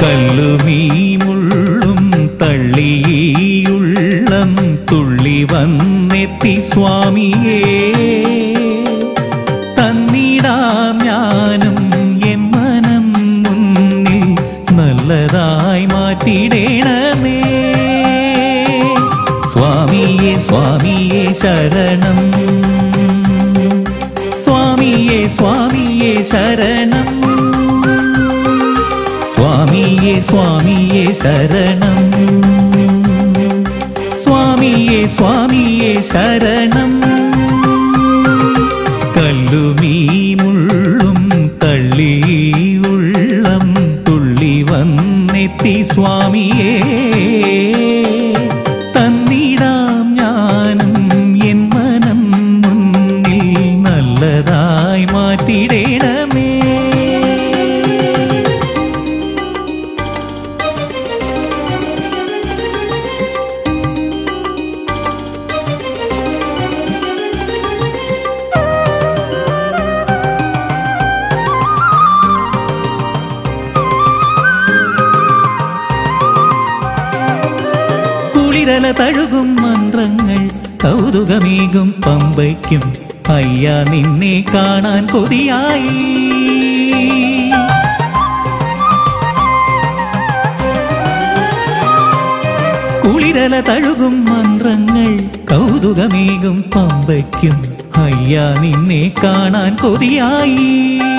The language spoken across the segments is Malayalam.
കല്ലുമീ മുള്ളും തള്ളിയുള്ളം തുള്ളി വന്നെത്തി സ്വാമിയേ തന്നിടാം ഞാനും എൻ മനം മുന്നിൽ നല്ലതായി മാറ്റിടേണമേ സ്വാമിയെ സ്വാമിയെ ശരണം സ്വാമിയെ സ്വാമിയെ ശരണം സ്വാമിയെ സ്വാമിയെ ശരണം സ്വാമിയെ സ്വാമിയെ ശരണം കല്ലുമീ മുള്ളും തള്ളി ഉള്ളം തുള്ളി വന്നെത്തി സ്വാമിയേ തന്നിടാം ഞാനും എൻ മനം മുന്നിൽ നല്ലതായി മാറ്റിടേണമേ കുളിരല തഴുകും മന്ത്രങ്ങൾ കൗതുകമേകും പമ്പയ്ക്കും അയ്യ നിന്നെ കാണാൻ കൊതിയായി കുളിരല തഴുകും മന്ത്രങ്ങൾ കൗതുകമേകും പമ്പയ്ക്കും അയ്യ നിന്നെ കാണാൻ കൊതിയായി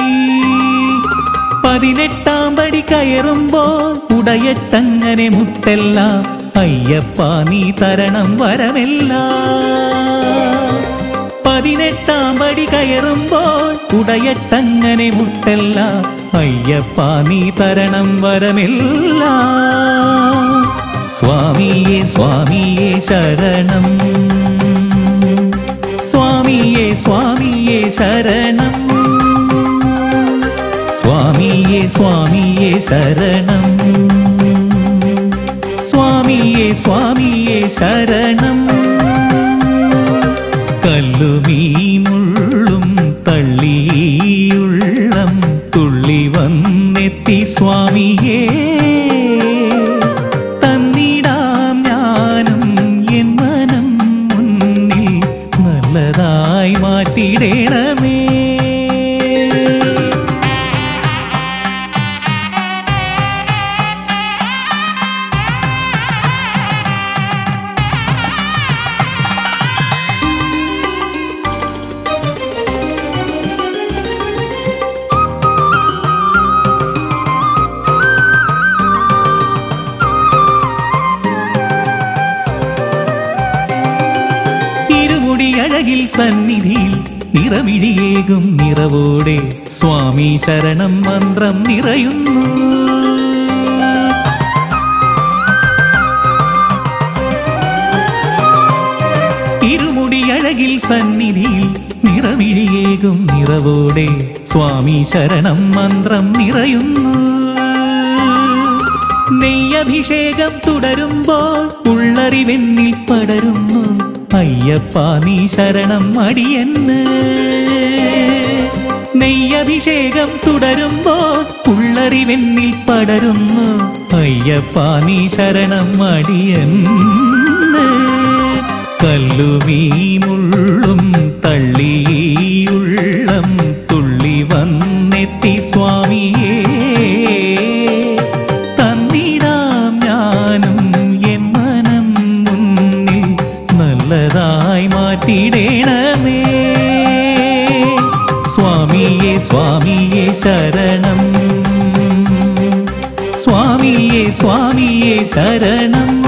പതിനെട്ടാം പടി കയറുമ്പോൾ ഉടയട്ടങ്ങനെ മുട്ടെല്ലാം അയ്യപ്പ നീ തരണം വരമെല്ലാം പതിനെട്ടാം പടി കയറുമ്പോൾ ഉടയട്ടങ്ങനെ മുട്ടെല്ലാം അയ്യപ്പ നീ തരണം വരമെല്ലാം സ്വാമിയെ സ്വാമിയെ ശരണം സ്വാമിയെ സ്വാമിയെ ശരണം സ്വാമിയെ സ്വാമിയെ ശരണം സ്വാമിയെ സ്വാമിയെ ശരണം കല്ലുമീ മുള്ളും തള്ളിയുള്ളം തുള്ളി വന്നെത്തി സ്വാമിയേ തന്നിടാം ഞാനും എൻ മനം മുന്നിൽ നല്ലതായി മാറ്റിടേണമേ ഇരുമുടി അഴകിൽ സന്നിധിയിൽ നിറമിഴിയേകും നിറവോടെ സ്വാമി ശരണം മന്ത്രം നിറയുന്നു ഇരുമുടി അഴകിൽ സന്നിധിയിൽ നിറമിഴിയേകും നിറവോടെ സ്വാമി ശരണം മന്ത്രം നിറയുന്നു നെയ്യഭിഷേകം തുടരുമ്പോൾ ഉള്ളറിവെന്നിൽ പടരുന്നു അയ്യപ്പ നീ ശരണം അടിയെന്ന് നെയ്യഭിഷേകം തുടരുമ്പോൾ ഉള്ളറിവെന്നിൽ പടരുന്നു അയ്യപ്പ നീ ശരണം അടിയെന്ന് കല്ലുമീ മുള്ളും തള്ളിയുള്ളം തുള്ളി വന്നെത്തി സ്വാമിയേ തന്നിടാം ഞാനും എൻ മനം മുന്നിൽ നല്ലതായി മാറ്റിടേണമേ സ്വാമിയെ സ്വാമിയെ ശരണം സ്വാമിയെ സ്വാമിയെ ശരണം